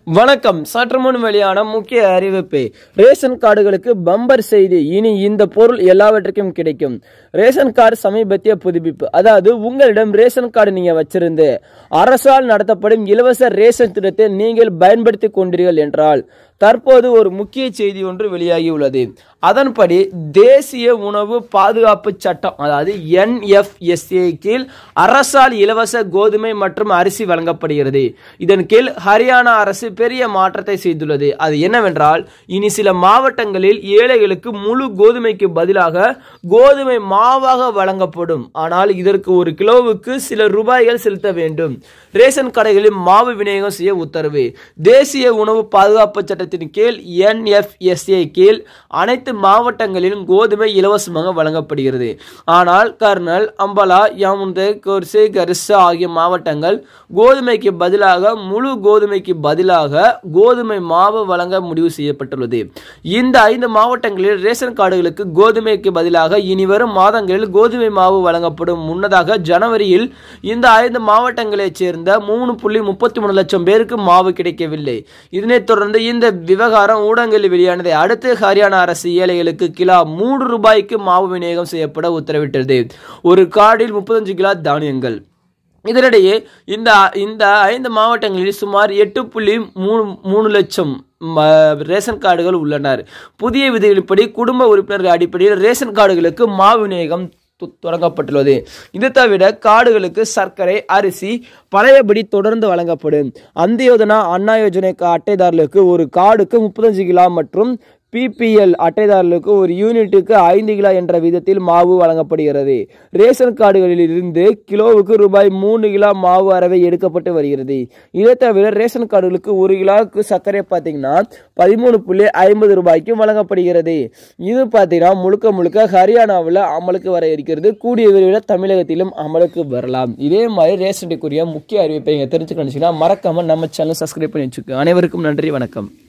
வணக்கம் சற்று முன் வெளியான முக்கிய அறிவிப்பு ரேஷன் கார்டுகளுக்கு பம்பர் செய்தி இனி இந்த பொருள் எல்லாவற்றுக்கும் கிடைக்கும் ரேஷன் கார்டு சமீபத்திய புதுப்பிப்பு அதாவது உங்களிடம் ரேஷன் கார்டு நீங்க வச்சிருந்து அரசால் நடத்தப்படும் இலவச ரேஷன் திட்டத்தை நீங்கள் பயன்படுத்திக் கொண்டீர்கள் என்றால் தற்போது ஒரு முக்கிய செய்தி ஒன்று வெளியாகியுள்ளது அதன்படி தேசிய உணவு பாதுகாப்பு சட்டம் அதாவது என்எஃப்எஸ்ஏ கீழ் அரசால் இலவச கோதுமை மற்றும் அரிசி வழங்கப்படுகிறது இதன் கீழ் ஹரியானா அரசு பெரிய மாற்றத்தை செய்துள்ளது அது என்னவென்றால் இனி சில மாவட்டங்களில் ஏழைகளுக்கு முழு கோதுமைக்கு பதிலாக கோதுமை மாவாக வழங்கப்படும் ஆனால் இதற்கு ஒரு கிலோவுக்கு சில ரூபாய்கள் செலுத்த வேண்டும் ரேஷன் கடைகளில் மாவு விநியோகம் செய்ய உத்தரவு தேசிய உணவு பாதுகாப்பு சட்டத்தின் கீழ் என்எஃப்எஸ்ஏ கீழ் அனைத்து மாவட்டங்களிலும் கோதுமை இலவசமாக வழங்கப்படுகிறது ஆனால் கர்னல் அம்பலா யாமுந்தே கோர்சே கரிசா ஆகிய மாவட்டங்கள் கோதுமைக்கு பதிலாக முழு கோதுமைக்கு பதிலாக கோதுமை மாவு வழங்க முடிவு செய்யப்பட்டுள்ளது இந்த ஐந்து மாவட்டங்களில் ரேஷன் கார்டுகளுக்கு கோதுமைக்கு பதிலாக இனி வரும் மாதங்களில் கோதுமை மாவு வழங்கப்படும் முன்னதாக ஜனவரியில் இந்த ஐந்து மாவட்டங்களைச் சேர்ந்த மூணு புள்ளி முப்பத்தி மூணு லட்சம் பேருக்கு மாவு கிடைக்கவில்லை இதனைத் தொடர்ந்து இந்த விவகாரம் ஊடகங்களில் வெளியானதை அடுத்து ஹரியானா அரசு ஏழைகளுக்கு கிலோ மூன்று ரூபாய்க்கு மாவு விநியோகம் செய்யப்பட உத்தரவிட்டது ஒரு கார்டில் முப்பத்தஞ்சு கிலோ தானியங்கள் இதனிடையே இந்த இந்த ஐந்து மாவட்டங்களில் சுமார் எட்டு புள்ளி மூணு மூணு லட்சம் ம- ரேஷன் கார்டுகள் உள்ளனர் புதிய விதிகளின்படி குடும்ப உறுப்பினர்கள் அடிப்படையில் ரேஷன் கார்டுகளுக்கு மாவு விநியோகம் து- தொடங்கப்பட்டுள்ளது இது தவிர கார்டுகளுக்கு சர்க்கரை அரிசி பழையபடி தொடர்ந்து வழங்கப்படும் அந்தியோதனா அண்ணா யோஜனை கா- அட்டைதாரர்களுக்கு ஒரு கார்டுக்கு முப்பத்தஞ்சு கிலோ மற்றும் பிபிஎல் அட்டைதாரர்களுக்கு ஒரு யூனிட்டுக்கு ஐந்து கிலோ என்ற விதத்தில் மாவு வழங்கப்படுகிறது ரேஷன் கார்டுகளில் இருந்து கிலோவுக்கு ரூபாய் மூணு கிலோ மாவு அரவை எடுக்கப்பட்டு வருகிறது இதை தவிர ரேஷன் கார்டுகளுக்கு ஒரு கிலோவுக்கு சர்க்கரை பார்த்தீங்கன்னா பதிமூணு புள்ளி ஐம்பது ரூபாய்க்கும் வழங்கப்படுகிறது இது பார்த்தீங்கன்னா முழுக்க முழுக்க ஹரியானாவில் அமலுக்கு வர இருக்கிறது கூடிய விரைவில் தமிழகத்திலும் அமலுக்கு வரலாம் இதே மாதிரி ரேஷன் டேக்குரிய முக்கிய அறிவிப்பை நீங்கள் தெரிஞ்சுக்கணுச்சுன்னா மறக்காம நம்ம சேனல் சப்ஸ்கிரைப் பண்ணி வச்சுக்கோங்க அனைவருக்கும் நன்றி வணக்கம்